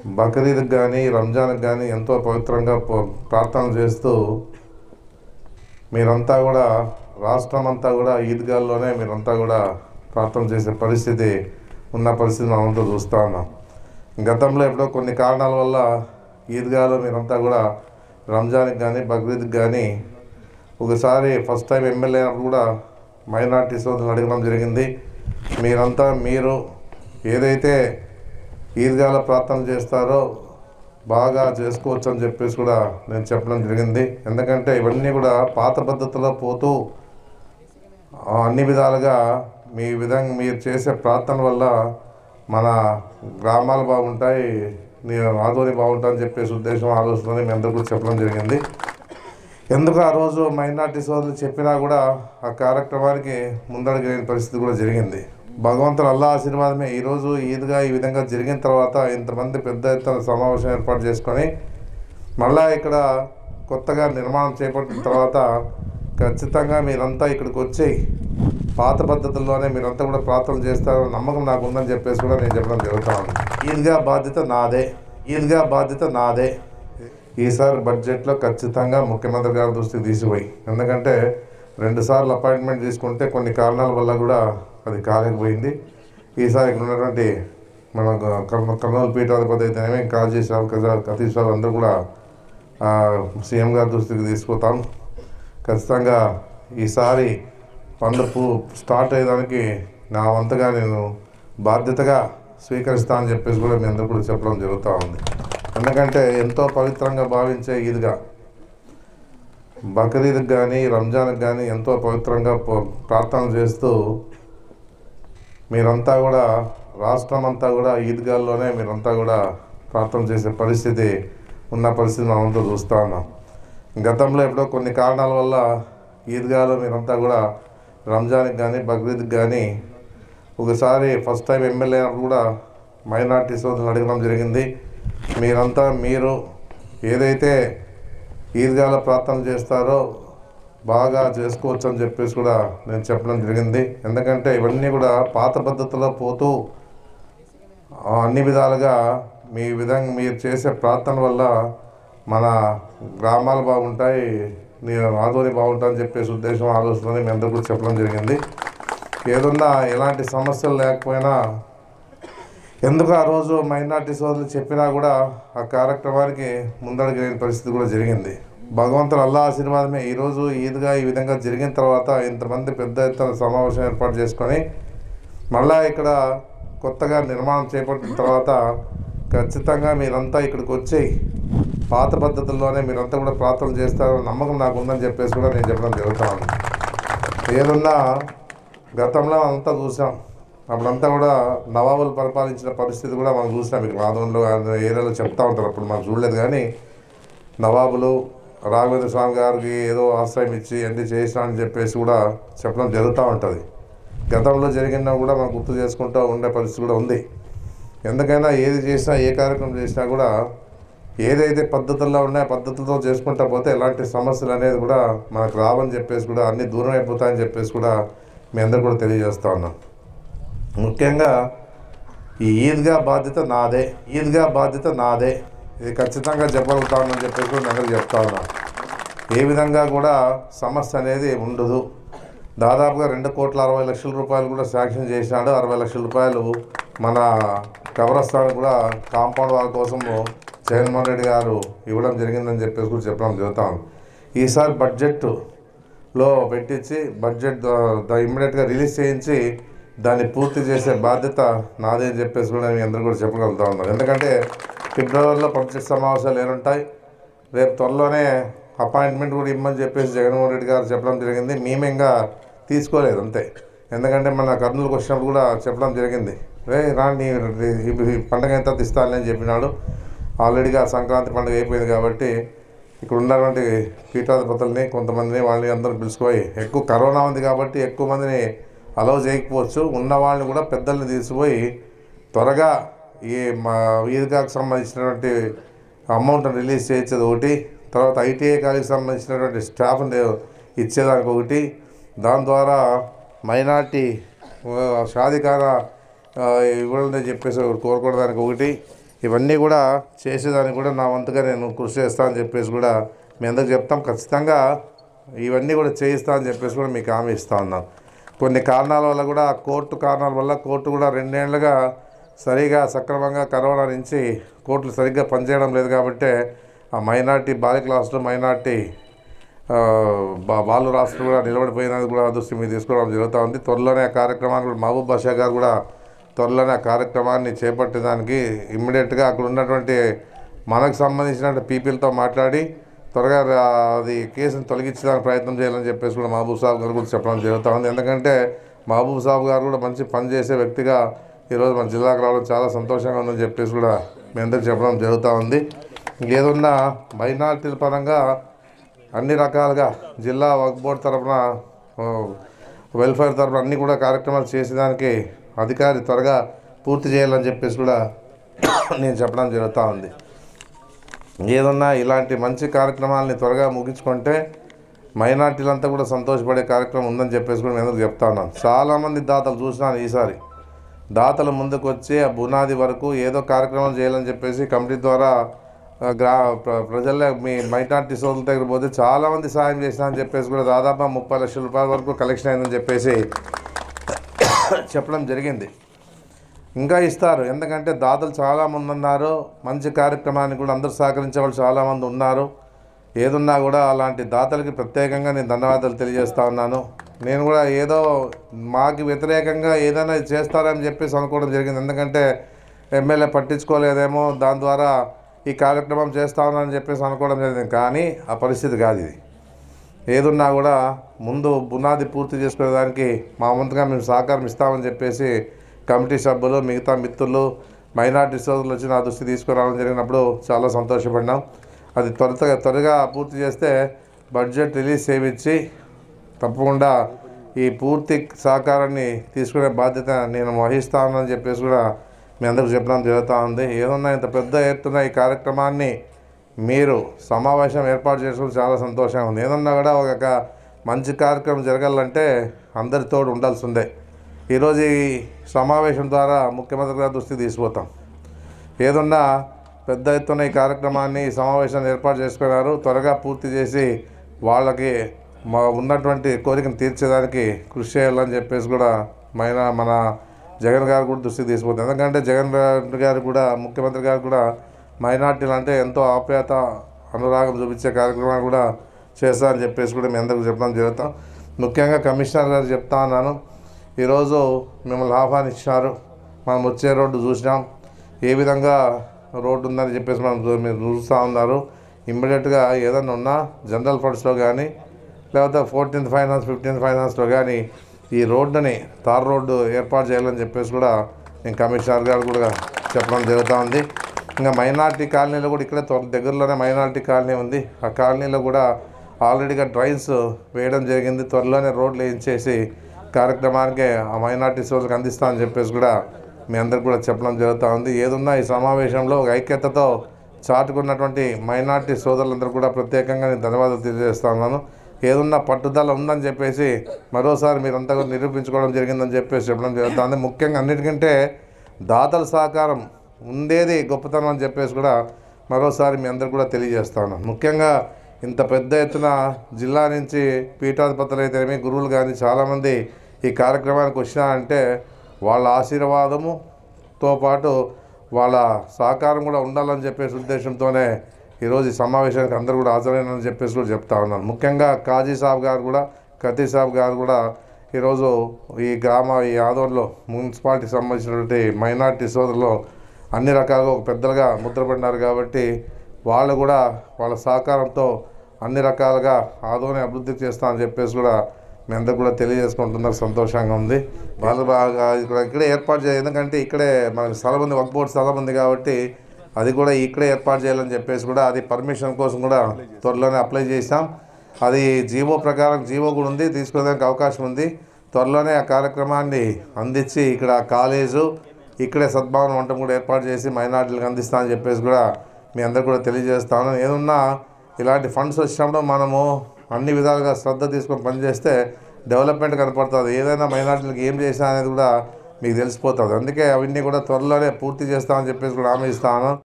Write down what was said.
బక్రీద్కి కానీ రంజాన్కి కానీ ఎంతో పవిత్రంగా ప- ప్రార్థనలు చేస్తూ మీరంతా కూడా రాష్ట్రం అంతా కూడా ఈద్గాల్లోనే మీరంతా కూడా ప్రార్థన చేసే పరిస్థితి ఉన్న పరిస్థితి మనమంతా చూస్తూ ఉన్నాం గతంలో ఎప్పుడో కొన్ని కారణాల వల్ల ఈద్గాలో మీరంతా కూడా రంజాన్కి కానీ బక్రీద్కి కానీ ఒకసారి ఫస్ట్ టైం ఎమ్మెల్యే అయినప్పుడు కూడా మైనార్టీ సోదరులు అడగడం జరిగింది మీరంతా మీరు ఏదైతే ఈద్గాల ప్రార్థన చేస్తారో బాగా చేసుకోవచ్చు అని చెప్పేసి కూడా నేను చెప్పడం జరిగింది ఎందుకంటే ఇవన్నీ కూడా పాత పద్ధతిలో పోతూ ఆ, అన్ని విధాలుగా మీ విధంగా మీరు చేసే ప్రార్థన వల్ల మన గ్రామాలు బాగుంటాయి నీ ఆదోని బాగుంటాయని చెప్పేసి ఉద్దేశం ఆలోచన మీ అందరూ కూడా చెప్పడం జరిగింది ఎందుకు ఆ రోజు మైనార్టీ సోదరులు చెప్పినా కూడా ఆ కార్యక్రమానికి ముందడుగు లేని పరిస్థితి కూడా జరిగింది భగవంతుడు అల్లా ఆశీర్వాదమే ఈరోజు ఈద్గా ఈ విధంగా జరిగిన తర్వాత ఇంతమంది పెద్ద ఎత్తున సమావేశం ఏర్పాటు చేసుకొని మళ్ళా ఇక్కడ కొత్తగా నిర్మాణం చేపట్టిన తర్వాత ఖచ్చితంగా మీరంతా ఇక్కడికి వచ్చి పాత పద్ధతుల్లోనే మీరంతా కూడా ప్రార్థనలు చేస్తారని నమ్మకం నాకు ఉందని చెప్పేసి కూడా నేను చెప్పడం జరుగుతాను ఈద్గా బాధ్యత నాదే ఈద్గా బాధ్యత నాదే ఈసారి బడ్జెట్లో ఖచ్చితంగా ముఖ్యమంత్రి గారి దృష్టికి తీసిపోయి ఎందుకంటే రెండుసార్లు అపాయింట్మెంట్ తీసుకుంటే కొన్ని కారణాల వల్ల కూడా అది కాలేకపోయింది ఈసారి ఇక్కడ ఉన్నటువంటి మన కర్మ- కర్నూలు పీఠాధిపతి అయితేనేమి కాజీ సాబ్ కజా కతీష్ సాబ్ అందరూ కూడా ఆ, సీఎం గారి దృష్టికి తీసుకుపోతాం ఖచ్చితంగా ఈసారి పనులు పూ స్టార్ట్ అయ్యేదానికి నా వంతుగా నేను బాధ్యతగా స్వీకరిస్తా అని చెప్పేసి కూడా మీ అందరూ కూడా చెప్పడం జరుగుతూ ఉంది ఎందుకంటే ఎంతో పవిత్రంగా భావించే ఈద్గా బక్రీద్కి కానీ రంజాన్కి కానీ ఎంతో పవిత్రంగా ప- ప్రార్థనలు చేస్తూ మీరంతా కూడా రాష్ట్రం అంతా కూడా ఈద్గాల్లోనే మీరంతా కూడా ప్రార్థన చేసే పరిస్థితి ఉన్న పరిస్థితి మనమంతా చూస్తూ ఉన్నాం గతంలో ఎప్పుడో కొన్ని కారణాల వల్ల ఈద్గాలో మీరంతా కూడా రంజాన్కి కానీ బక్రీద్కి కానీ ఒకసారి ఫస్ట్ టైం ఎమ్మెల్యే అయినప్పుడు కూడా మైనార్టీ సోదరులు అడగడం జరిగింది మీరంతా మీరు ఏదైతే ఈద్గాల ప్రార్థన చేస్తారో బాగా చేసుకోవచ్చు అని చెప్పేసి కూడా నేను చెప్పడం జరిగింది ఎందుకంటే ఇవన్నీ కూడా పాత పద్ధతిలో పోతూ ఆ, అన్ని విధాలుగా మీ విధంగా మీరు చేసే ప్రార్థన వల్ల మన గ్రామాలు బాగుంటాయి నీ ఆదోని బాగుంటాయని చెప్పేసి ఉద్దేశం ఆలోచన మీ అందరూ కూడా చెప్పడం జరిగింది ఏదన్నా ఎలాంటి సమస్యలు లేకపోయినా ఎందుకు ఆ రోజు మైనార్టీ సోదరులు చెప్పినా కూడా ఆ కార్యక్రమానికి ముందడుగు లేని పరిస్థితి కూడా జరిగింది భగవంతుడు అల్లా ఆశీర్వాదమే ఈరోజు ఈద్గా ఈ విధంగా జరిగిన తర్వాత ఇంతమంది పెద్ద ఎత్తున సమావేశం ఏర్పాటు చేసుకొని మళ్ళా ఇక్కడ కొత్తగా నిర్మాణం చేపట్టిన తర్వాత ఖచ్చితంగా మీరంతా ఇక్కడికి వచ్చి పాత పద్ధతుల్లోనే మీరంతా కూడా ప్రార్థనలు చేస్తారని నమ్మకం నాకు ఉందని చెప్పేసి కూడా నేను చెప్పడం జరుగుతాను ఏదన్నా గతంలో అంతా చూసాం అప్పుడంతా కూడా నవాబులు పరిపాలించిన పరిస్థితి కూడా మనం చూసాం ఇక్కడ ఆంధ్రంలో ఏరియాలో చెప్తా ఉంటారు అప్పుడు మనం చూడలేదు కానీ నవాబులు రాఘవేంద్ర స్వామి గారికి ఏదో ఆశ్రయం ఇచ్చి అన్ని చేసినా అని చెప్పేసి కూడా చెప్పడం జరుగుతూ ఉంటుంది గతంలో జరిగినా కూడా మనం గుర్తు చేసుకుంటూ ఉండే పరిస్థితి కూడా ఉంది ఎందుకైనా ఏది చేసినా ఏ కార్యక్రమం చేసినా కూడా ఏదైతే పద్ధతుల్లో ఉన్నాయో పద్ధతులతో చేసుకుంటా పోతే ఎలాంటి సమస్యలు అనేది కూడా మనకు రావని చెప్పేసి కూడా అన్ని దూరం అయిపోతాయని చెప్పేసి కూడా మీ అందరు కూడా తెలియజేస్తా ఉన్నాం ముఖ్యంగా ఈ ఈద్గా బాధ్యత నాదే ఈద్గా బాధ్యత నాదే ఇది ఖచ్చితంగా చెప్పగలుగుతానని చెప్పేసి కూడా నేను అందరికీ చెప్తా ఉన్నా ఏ విధంగా కూడా సమస్య అనేది ఉండదు దాదాపుగా రెండు కోట్ల అరవై లక్షల రూపాయలు కూడా శాంక్షన్ చేసినాడు అరవై లక్షల రూపాయలు మన కబరస్థాన్ కూడా కాంపౌండ్ వాళ్ళ కోసము జగన్మోహన్ రెడ్డి గారు ఇవ్వడం జరిగిందని చెప్పేసి కూడా చెప్పడం జరుగుతాం ఈసారి బడ్జెట్లో పెట్టించి బడ్జెట్ ఇమ్మీడియట్గా రిలీజ్ చేయించి దాన్ని పూర్తి చేసే బాధ్యత నాదే అని చెప్పేసి కూడా నేను అందరూ కూడా చెప్పగలుగుతా ఉన్నాను ఎందుకంటే ఫిబ్రవరిలో బడ్జెట్ సమావేశాలు ఏముంటాయి రేపు త్వరలోనే అపాయింట్మెంట్ కూడా ఇమ్మని చెప్పేసి జగన్మోహన్ రెడ్డి గారు చెప్పడం జరిగింది మేము ఇంకా తీసుకోలేదు అంతే ఎందుకంటే మన కర్నూలుకి వచ్చినప్పుడు కూడా చెప్పడం జరిగింది రే రాండి ఈ పండగ ఎంత తీస్తానని చెప్పినాడు ఆల్రెడీగా సంక్రాంతి పండుగ అయిపోయింది కాబట్టి ఇక్కడ ఉన్నటువంటి పీఠాధిపతుల్ని కొంతమందిని వాళ్ళని అందరూ పిలుచుకుపోయి ఎక్కువ కరోనా ఉంది కాబట్టి ఎక్కువ మందిని అలౌ చేయకపోవచ్చు ఉన్న వాళ్ళని కూడా పెద్దల్ని తీసుకుపోయి త్వరగా ఈ మా ఈద్గాకు సంబంధించినటువంటి అమౌంట్ రిలీజ్ చేయించేది ఒకటి తర్వాత ఐటీఐ కాలేజీకి సంబంధించినటువంటి స్టాఫ్ని ఇచ్చేదానికి ఒకటి దాని ద్వారా మైనార్టీ షాదికార ఇవ్వాలని చెప్పేసి ఒకటి కోరుకోవడానికి ఒకటి ఇవన్నీ కూడా చేసేదానికి కూడా నా వంతుగా నేను కృషి చేస్తానని చెప్పేసి కూడా మీ అందరికి చెప్తాం ఖచ్చితంగా ఇవన్నీ కూడా చేయిస్తా అని చెప్పేసి కూడా మీకు హామీ ఇస్తా ఉన్నాను కొన్ని కారణాల వల్ల కూడా కోర్టు కారణాల వల్ల కోర్టు కూడా రెండేళ్లుగా సరిగా సక్రమంగా కరోనా నుంచి కోర్టులు సరిగ్గా పనిచేయడం లేదు కాబట్టి ఆ మైనార్టీ బాలికల హాస్టల్ మైనార్టీ ఆ, బా బాలు రాష్ట్రం కూడా నిలబడిపోయినది కూడా దృష్టి మీరు తీసుకోవడం జరుగుతూ ఉంది త్వరలోనే ఆ కార్యక్రమాన్ని కూడా మహబూబ్ బాషా గారు కూడా త్వరలోనే ఆ కార్యక్రమాన్ని చేపట్టేదానికి ఇమ్మీడియట్గా అక్కడ ఉన్నటువంటి మనకు సంబంధించిన పీపుల్తో మాట్లాడి త్వరగా రా- అది కేసును తొలగించడానికి ప్రయత్నం చేయాలని చెప్పేసి కూడా మహబూబ్ సాబ్ గారు కూడా చెప్పడం జరుగుతూ ఉంది ఎందుకంటే మహబూబ్ సాబ్ గారు కూడా మంచి పని చేసే వ్యక్తిగా ఈరోజు మన జిల్లాకు రావడం చాలా సంతోషంగా ఉందని చెప్పేసి కూడా మీ అందరికి చెప్పడం జరుగుతూ ఉంది ఏదున్నా మైనార్టీల పరంగా అన్ని రకాలుగా జిల్లా వక్ బోర్డు తరఫున ఆ, వెల్ఫేర్ తరఫున అన్ని కూడా కార్యక్రమాలు చేసేదానికి అధికారి త్వరగా పూర్తి చేయాలని చెప్పేసి కూడా నేను చెప్పడం జరుగుతూ ఉంది ఏదన్నా ఇలాంటి మంచి కార్యక్రమాలని త్వరగా ముగించుకుంటే మైనార్టీలంతా కూడా సంతోషపడే కార్యక్రమం ఉందని చెప్పేసి కూడా నేను ఎందుకు చెప్తా ఉన్నాను చాలామంది దాతలు చూసినాను ఈసారి దాతలు ముందుకు వచ్చి ఆ బునాది వరకు ఏదో కార్యక్రమం చేయాలని చెప్పేసి కమిటీ ద్వారా ఆ, గ్రా ప్ర- ప్రజల్లో మీ మైనార్టీ సోదరుల దగ్గర పోతే చాలామంది సాయం చేసినా అని చెప్పేసి కూడా దాదాపు ముప్పై లక్షల రూపాయల వరకు కలెక్షన్ అయిందని చెప్పేసి చెప్పడం జరిగింది ఇంకా ఇస్తారు ఎందుకంటే దాతలు చాలామంది ఉన్నారు మంచి కార్యక్రమానికి కూడా అందరూ సహకరించే వాళ్ళు చాలామంది ఉన్నారు ఏదున్నా కూడా అలాంటి దాతలకి ప్రత్యేకంగా నేను ధన్యవాదాలు తెలియజేస్తా ఉన్నాను నేను కూడా ఏదో మాకు వ్యతిరేకంగా ఏదైనా చేస్తారని చెప్పేసి అనుకోవడం జరిగింది ఎందుకంటే ఎమ్మెల్యే పట్టించుకోలేదేమో దాని ద్వారా ఈ కార్యక్రమం చేస్తా ఉన్నానని చెప్పేసి అనుకోవడం జరిగింది కానీ ఆ పరిస్థితి కాదు ఇది ఏదున్నా కూడా ముందు బునాది పూర్తి చేసుకునేదానికి మా వంతుగా మేము సహకారం ఇస్తామని చెప్పేసి కమిటీ సభ్యులు మిగతా మిత్రులు మైనార్టీ సోదరులు వచ్చి నా దృష్టి తీసుకురావడం జరిగినప్పుడు చాలా సంతోషపడినాం అది త్వరగా త్వరగా పూర్తి చేస్తే బడ్జెట్ రిలీజ్ చేయించి తప్పకుండా ఈ పూర్తి సహకారాన్ని తీసుకునే బాధ్యత నేను వహిస్తానని చెప్పేసి కూడా మీ అందరికి చెప్పడం జరుగుతూ ఉంది ఏదన్నా ఇంత పెద్ద ఎత్తున ఈ కార్యక్రమాన్ని మీరు సమావేశం ఏర్పాటు చేసుకుని చాలా సంతోషంగా ఉంది ఏదన్నా కూడా ఒక మంచి కార్యక్రమం జరగాలంటే అందరి తోడు ఉండాల్సిందే ఈరోజు ఈ సమావేశం ద్వారా ముఖ్యమంత్రి గారి దృష్టికి తీసుకుపోతాం ఏదన్నా పెద్ద ఎత్తున ఈ కార్యక్రమాన్ని ఈ సమావేశాన్ని ఏర్పాటు చేసుకున్నారు త్వరగా పూర్తి చేసి వాళ్ళకి మా ఉన్నటువంటి కోరికను తీర్చేదానికి కృషి చేయాలని చెప్పేసి కూడా మైన మన జగన్ గారు కూడా దృష్టికి తీసుకుపోతుంది ఎందుకంటే జగన్ రెడ్డి గారు కూడా ముఖ్యమంత్రి గారు కూడా మైనార్టీలు అంటే ఎంతో ఆప్యాయత అనురాగం చూపించే కార్యక్రమాలు కూడా చేస్తా అని చెప్పేసి కూడా మీ అందరికీ చెప్పడం జరుగుతాం ముఖ్యంగా కమిషనర్ గారు చెప్తా ఉన్నాను ఈరోజు మిమ్మల్ని ఆహ్వానించినారు మనం వచ్చే రోడ్డు చూసినాం ఏ విధంగా రోడ్డు ఉందని చెప్పేసి మనం చూ- మీరు చూస్తూ ఉన్నారు ఇమ్మీడియట్గా ఏదైనా ఉన్నా జనరల్ ఫండ్స్లో కానీ లేకపోతే ఫోర్టీన్త్ ఫైనాన్స్ ఫిఫ్టీన్త్ ఫైనాన్స్లో కానీ ఈ రోడ్డుని తార్ రోడ్డు ఏర్పాటు చేయాలని చెప్పేసి కూడా నేను కమిషనర్ గారు కూడా చెప్పడం జరుగుతూ ఉంది ఇంకా మైనార్టీ కాలనీలో కూడా ఇక్కడే త్వర దగ్గరలోనే మైనార్టీ కాలనీ ఉంది ఆ కాలనీలో కూడా ఆల్రెడీగా డ్రైన్స్ వేయడం జరిగింది త్వరలోనే రోడ్లు వేయించేసి కార్యక్రమానికి ఆ మైనార్టీ సోదరులకు అందిస్తా అని చెప్పేసి కూడా మీ అందరికి కూడా చెప్పడం జరుగుతూ ఉంది ఏదున్నా ఈ సమావేశంలో ఒక ఐక్యతతో చాటుకున్నటువంటి మైనార్టీ సోదరులందరూ కూడా ప్రత్యేకంగా నేను ధన్యవాదాలు తెలియజేస్తా ఉన్నాను ఏదున్నా పట్టుదల ఉందని చెప్పేసి మరోసారి మీరంతా కూడా నిరూపించుకోవడం జరిగిందని చెప్పేసి చెప్పడం జరుగుతుంది ముఖ్యంగా అన్నిటికంటే దాతల సహకారం ఉండేది గొప్పతనం అని చెప్పేసి కూడా మరోసారి మీ అందరు కూడా తెలియజేస్తా ఉన్నాను ముఖ్యంగా ఇంత పెద్ద ఎత్తున జిల్లా నుంచి పీఠాధిపతులు అయితేనేమి గురువులు కానీ చాలామంది ఈ కార్యక్రమానికి వచ్చినారంటే వాళ్ళ ఆశీర్వాదముతో పాటు వాళ్ళ సహకారం కూడా ఉండాలని చెప్పేసి ఉద్దేశంతోనే ఈరోజు ఈ సమావేశానికి అందరూ కూడా హాజరైనని చెప్పేసి కూడా చెప్తా ఉన్నాను ముఖ్యంగా కాజీ సాబ్ గారు కూడా ఖతీ సాబ్ గారు కూడా ఈరోజు ఈ గ్రామ ఈ ఆదోన్లో మున్సిపాలిటీకి సంబంధించినటువంటి మైనార్టీ సోదరులు అన్ని రకాలుగా ఒక పెద్దలుగా ముద్రపడినారు కాబట్టి వాళ్ళు కూడా వాళ్ళ సహకారంతో అన్ని రకాలుగా ఆదోని అభివృద్ధి చేస్తా అని చెప్పేసి కూడా మీ అందరు కూడా తెలియజేసుకుంటున్నారు సంతోషంగా ఉంది వాళ్ళు బాగా ఇక్కడ ఇక్కడే ఏర్పాటు చేయాలి ఎందుకంటే ఇక్కడే మనకి స్థలం ఉంది వర్క్ బోర్డ్ స్థలం ఉంది కాబట్టి అది కూడా ఇక్కడే ఏర్పాటు చేయాలని చెప్పేసి కూడా అది పర్మిషన్ కోసం కూడా త్వరలోనే అప్లై చేసాం అది జీవో ప్రకారం జీవో కూడా ఉంది తీసుకోవడానికి అవకాశం ఉంది త్వరలోనే ఆ కార్యక్రమాన్ని అందించి ఇక్కడ కాలేజు ఇక్కడే సద్భావన వంటం కూడా ఏర్పాటు చేసి మైనార్టీలకు అందిస్తా అని చెప్పేసి కూడా మీ అందరు కూడా తెలియజేస్తాను ఏదున్నా ఇలాంటి ఫండ్స్ వచ్చినప్పుడు మనము అన్ని విధాలుగా శ్రద్ధ తీసుకొని పనిచేస్తే డెవలప్మెంట్ కనపడుతుంది ఏదైనా మైనార్టీలకు ఏం చేసినా అనేది కూడా మీకు తెలిసిపోతుంది అందుకే అవన్నీ కూడా త్వరలోనే పూర్తి చేస్తామని చెప్పేసి కూడా హామీ ఇస్తాను